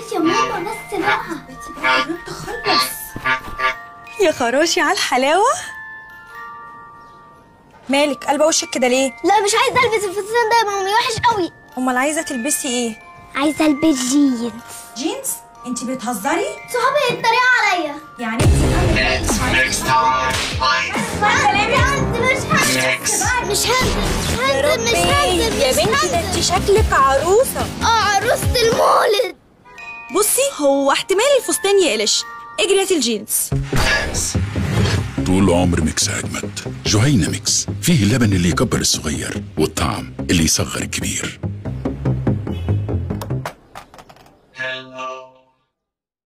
يا ماما بس بقى قربت اخلص يا خراشي على الحلاوة مالك قلبة وشك كده ليه؟ لا مش عايزه البس الفستان ده يا مامي وحش قوي امال عايزة تلبسي ايه؟ عايزه البس جينز جينز؟ انت بتهزري؟ صحابي يتريقوا عليا يعني انت مش هنزل مش هنزل مش هنزل يا مش بنتي ده انت هنزل شكلك عروسة اه عروسة المولد بصي هو احتمال الفستان يقلش اجري هاتي الجينز طول عمر ميكس أجمد جهينة ميكس فيه اللبن اللي يكبر الصغير والطعم اللي يصغر الكبير